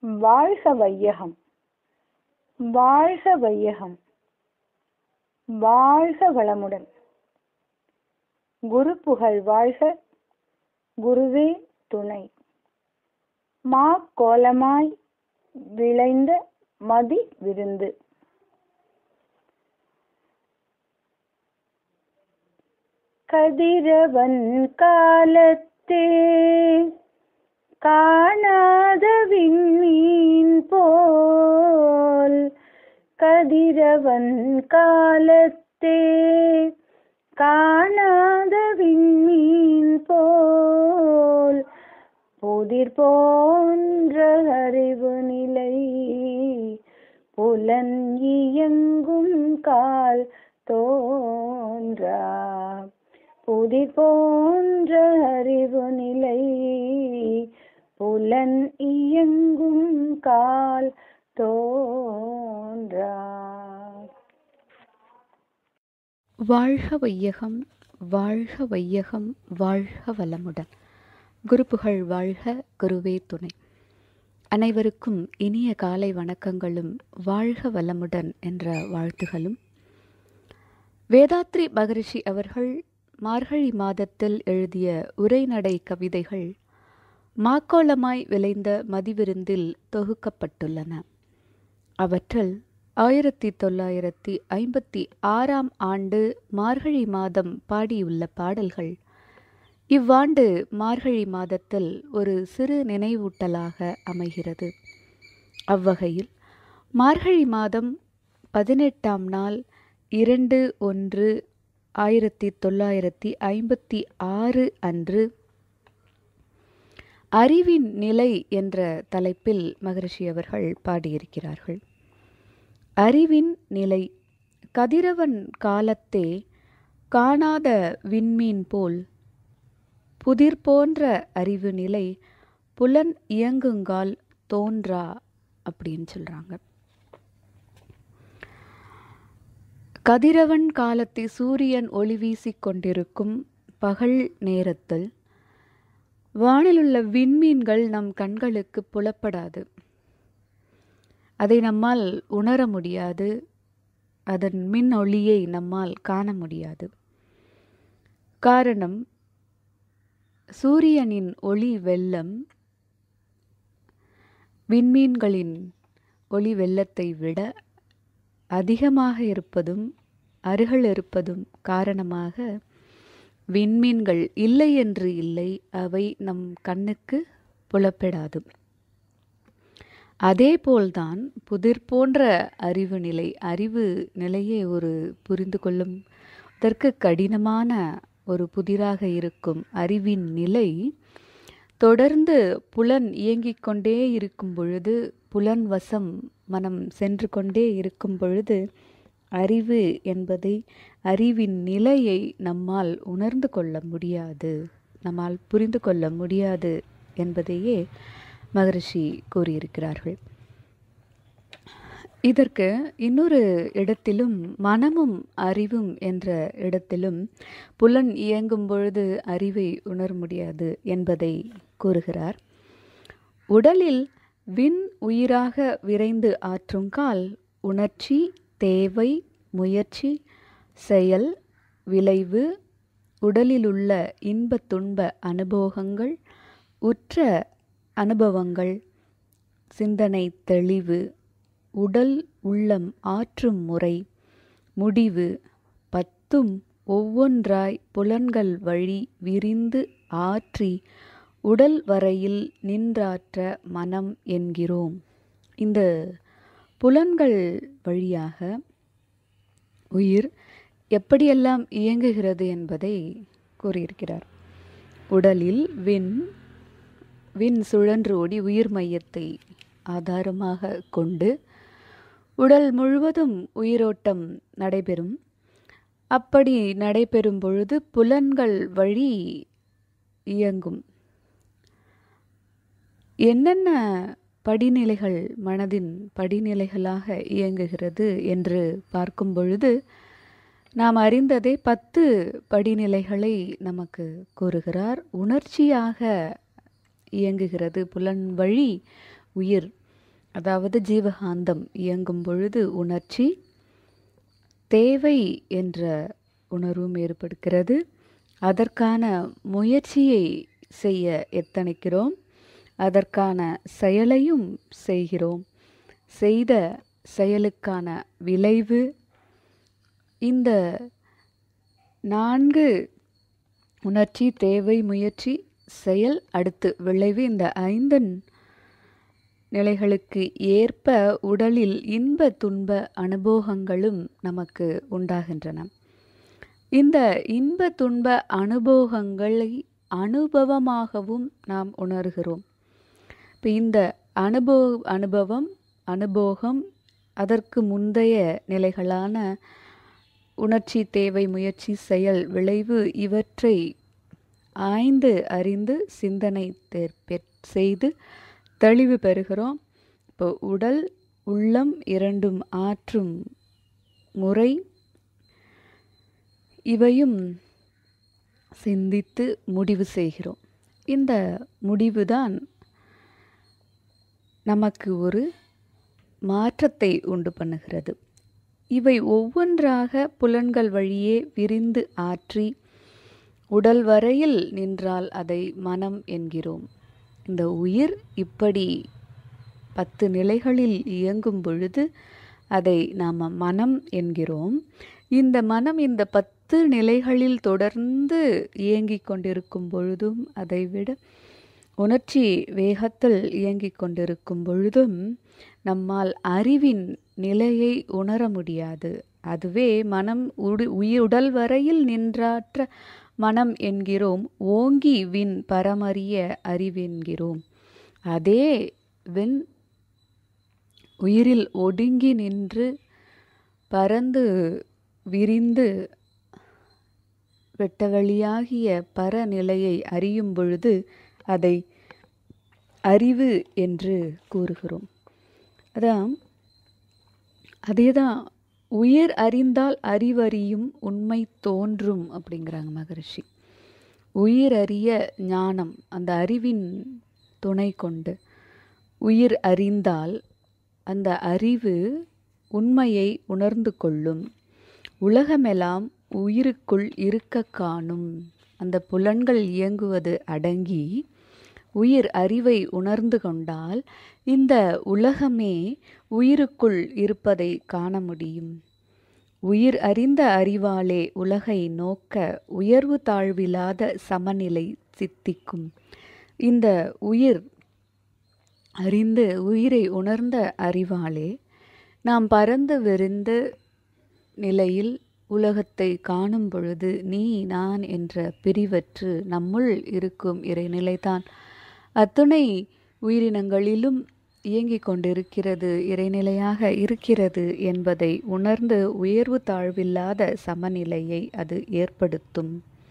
வாழ்க வையகம் வாழ்க வையகம் வாழ்க வளமுடன் குரு புகழ் வாழ்க குருவே துணை மா கோலமாய் விளைந்த மதி விருந்து கதிரவன் காலத்தே காணாத விண்மீன் போல் கதிரவன் காலத்தே காணாத விண்மீன் போல் புதிர் போன்ற அறிவு நிலை புலன் இயங்கும் கால் தோன்றா புதிர் போன்ற அறிவு நிலை புலன் இயங்கும் கால் தோன்றா வாழ்க வையகம் வாழ்க வையகம் வாழ்க வளமுடன் குருப்புகழ் வாழ்க குருவே துணை அனைவருக்கும் இனிய காலை வணக்கங்களும் வாழ்க வளமுடன் என்ற வாழ்த்துகளும் வேதாத்ரி மகரிஷி அவர்கள் மார்கழி மாதத்தில் எழுதிய உரைநடை கவிதைகள் மாக்கோளமாய் விளைந்த மதிவிருந்தில் தொகுக்கப்பட்டுள்ளன அவற்றில் ஆயிரத்தி தொள்ளாயிரத்தி ஐம்பத்தி ஆறாம் ஆண்டு மார்கழி மாதம் பாடியுள்ள பாடல்கள் இவ்வாண்டு மார்கழி மாதத்தில் ஒரு சிறு நினைவூட்டலாக அமைகிறது அவ்வகையில் மார்கழி மாதம் பதினெட்டாம் நாள் இரண்டு ஒன்று ஆயிரத்தி தொள்ளாயிரத்தி ஐம்பத்தி ஆறு அன்று அறிவின் நிலை என்ற தலைப்பில் மகரிஷி அவர்கள் பாடியிருக்கிறார்கள் அறிவின் நிலை கதிரவன் காலத்தே காணாத விண்மீன் போல் புதிர் போன்ற அறிவு நிலை புலன் இயங்குங்கால் தோன்றா அப்படின்னு சொல்கிறாங்க கதிரவன் காலத்தை சூரியன் ஒளி வீசிக் கொண்டிருக்கும் பகல் நேரத்தில் வானிலுள்ள விண்மீன்கள் நம் கண்களுக்கு புலப்படாது அதை நம்மால் உணர முடியாது அதன் மின் ஒளியை நம்மால் காண முடியாது காரணம் சூரியனின் ஒளி வெள்ளம் விண்மீன்களின் ஒளி வெள்ளத்தை விட அதிகமாக இருப்பதும் அருகில் இருப்பதும் காரணமாக விண்மீன்கள் இல்லை என்று இல்லை அவை நம் கண்ணுக்கு புலப்படாது அதேபோல்தான் புதிர் போன்ற அறிவு நிலை அறிவு நிலையே ஒரு புரிந்து கொள்ளும் இதற்கு கடினமான ஒரு புதிராக இருக்கும் அறிவின் நிலை தொடர்ந்து புலன் இயங்கிக் கொண்டே இருக்கும் பொழுது புலன் வசம் மனம் சென்று கொண்டே இருக்கும் பொழுது அறிவு என்பதை அறிவின் நிலையை நம்மால் உணர்ந்து கொள்ள முடியாது நம்மால் புரிந்து கொள்ள முடியாது என்பதையே மகரிஷி கூறியிருக்கிறார்கள் இதற்கு இன்னொரு இடத்திலும் மனமும் அறிவும் என்ற இடத்திலும் புலன் இயங்கும் பொழுது அறிவை உணர முடியாது என்பதை கூறுகிறார் உடலில் விண் உயிராக விரைந்து ஆற்றுங்கால் உணர்ச்சி தேவை முயற்சி செயல் விளைவு உடலிலுள்ள இன்ப துன்ப அனுபவங்கள் உற்ற அனுபவங்கள் சிந்தனை தெளிவு உடல் உள்ளம் ஆற்றும் முறை முடிவு பத்தும் ஒவ்வொன்றாய் புலன்கள் வழி விரிந்து ஆற்றி உடல் வரையில் நின்றாற்ற மனம் என்கிறோம் இந்த புலன்கள் வழியாக உயிர் எப்படியெல்லாம் இயங்குகிறது என்பதை கூறியிருக்கிறார் உடலில் விண் விண் சுழன்று ஓடி உயிர் மையத்தை ஆதாரமாக கொண்டு உடல் முழுவதும் உயிரோட்டம் நடைபெறும் அப்படி நடைபெறும் பொழுது புலன்கள் வழி இயங்கும் என்னென்ன படிநிலைகள் மனதின் படிநிலைகளாக இயங்குகிறது என்று பார்க்கும் பொழுது நாம் அறிந்ததே பத்து படிநிலைகளை நமக்கு கூறுகிறார் உணர்ச்சியாக இயங்குகிறது புலன் வழி உயிர் அதாவது ஜீவகாந்தம் இயங்கும் பொழுது உணர்ச்சி தேவை என்ற உணர்வும் ஏற்படுகிறது அதற்கான முயற்சியை செய்ய எத்தனிக்கிறோம் அதற்கான செயலையும் செய்கிறோம் செய்த செயலுக்கான விளைவு இந்த நான்கு உணர்ச்சி தேவை முயற்சி செயல் அடுத்து விளைவு இந்த ஐந்து நிலைகளுக்கு ஏற்ப உடலில் இன்ப துன்ப அனுபவங்களும் நமக்கு உண்டாகின்றன இந்த இன்ப துன்ப அனுபவங்களை அனுபவமாகவும் நாம் உணர்கிறோம் இப்போ இந்த அனுபவ அனுபவம் அனுபோகம் அதற்கு முந்தைய நிலைகளான உணர்ச்சி தேவை முயற்சி செயல் விளைவு இவற்றை ஆய்ந்து அறிந்து சிந்தனை செய்து தெளிவு பெறுகிறோம் இப்போ உடல் உள்ளம் இரண்டும் ஆற்றும் முறை இவையும் சிந்தித்து முடிவு செய்கிறோம் இந்த முடிவுதான் நமக்கு ஒரு மாற்றத்தை உண்டு பண்ணுகிறது இவை ஒவ்வொன்றாக புலன்கள் வழியே விரிந்து ஆற்றி உடல் வரையில் நின்றால் அதை மனம் என்கிறோம் இந்த உயிர் இப்படி பத்து நிலைகளில் இயங்கும் பொழுது அதை நாம் மனம் என்கிறோம் இந்த மனம் இந்த பத்து நிலைகளில் தொடர்ந்து இயங்கிக் கொண்டிருக்கும் பொழுதும் அதைவிட உணர்ச்சி வேகத்தில் இயங்கிக் கொண்டிருக்கும் பொழுதும் நம்மால் அறிவின் நிலையை உணர முடியாது அதுவே மனம் உடு உயிருடல் வரையில் நின்றாற்ற மனம் என்கிறோம் ஓங்கி வின் பரமறிய அறிவென்கிறோம் அதே வின் உயிரில் ஒடுங்கி நின்று பறந்து விரிந்து வெட்டவெளியாகிய பரநிலையை அறியும் பொழுது அதை அறிவு என்று கூறுகிறோம் அதான் அதே தான் உயிர் அறிந்தால் அறிவறியும் உண்மை தோன்றும் அப்படிங்கிறாங்க மகரிஷி உயிர் அறிய ஞானம் அந்த அறிவின் துணை கொண்டு உயிர் அறிந்தால் அந்த அறிவு உண்மையை உணர்ந்து கொள்ளும் உலகமெல்லாம் உயிருக்குள் இருக்க காணும் அந்த புலன்கள் இயங்குவது அடங்கி உயிர் அறிவை உணர்ந்து கொண்டால் இந்த உலகமே உயிருக்குள் இருப்பதை காண முடியும் உயிர் அறிந்த அறிவாலே உலகை நோக்க உயர்வு தாழ்வில்லாத சமநிலை சித்திக்கும் இந்த உயிர் அறிந்து உயிரை உணர்ந்த அறிவாலே நாம் பறந்து விரிந்து நிலையில் உலகத்தை காணும் பொழுது நீ நான் என்ற பிரிவற்று நம்முள் இருக்கும் இறைநிலைதான் அத்துணை உயிரினங்களிலும் இயங்கிக் கொண்டிருக்கிறது இறைநிலையாக இருக்கிறது என்பதை உணர்ந்து உயர்வு தாழ்வில்லாத சமநிலையை அது ஏற்படுத்தும்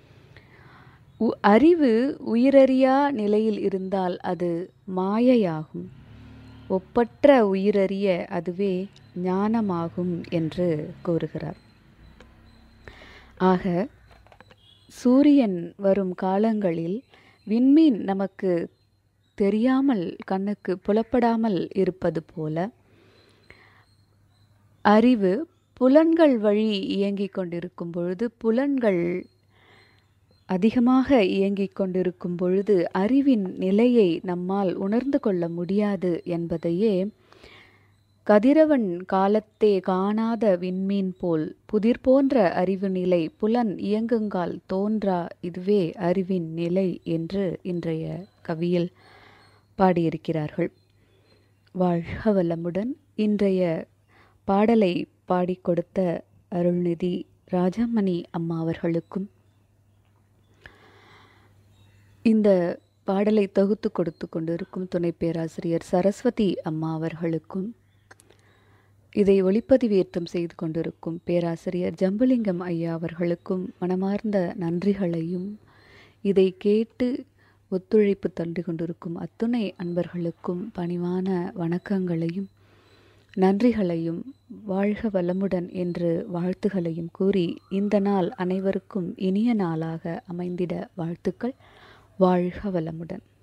அறிவு உயிரறியா நிலையில் இருந்தால் அது மாயையாகும் ஒப்பற்ற உயிரறிய அதுவே ஞானமாகும் என்று கூறுகிறார் ஆக சூரியன் வரும் காலங்களில் விண்மீன் நமக்கு தெரியாமல் கண்ணுக்கு புலப்படாமல் இருப்பது போல அறிவு புலன்கள் வழி இயங்கிக் கொண்டிருக்கும் பொழுது புலன்கள் அதிகமாக இயங்கிக் கொண்டிருக்கும் பொழுது அறிவின் நிலையை நம்மால் உணர்ந்து கொள்ள முடியாது என்பதையே கதிரவன் காலத்தே காணாத விண்மீன் போல் புதிர் போன்ற அறிவு நிலை புலன் இயங்குங்கால் தோன்றா இதுவே அறிவின் நிலை என்று இன்றைய கவியில் பாடியிருக்கிறார்கள் வாழ்க வளமுடன் இன்றைய பாடலை பாடிக் கொடுத்த அருள்நிதி ராஜாமணி அம்மா அவர்களுக்கும் இந்த பாடலை தொகுத்து கொடுத்து கொண்டிருக்கும் துணை பேராசிரியர் சரஸ்வதி அம்மா அவர்களுக்கும் இதை ஒளிப்பதிவேற்றம் செய்து கொண்டிருக்கும் பேராசிரியர் ஜம்புலிங்கம் ஐயா அவர்களுக்கும் மனமார்ந்த நன்றிகளையும் இதை கேட்டு ஒத்துழைப்பு தந்து கொண்டிருக்கும் அத்துணை அன்பர்களுக்கும் பணிவான வணக்கங்களையும் நன்றிகளையும் வாழ்க வளமுடன் என்று வாழ்த்துகளையும் கூறி இந்த நாள் அனைவருக்கும் இனிய நாளாக அமைந்திட வாழ்த்துக்கள் வாழ்க வளமுடன்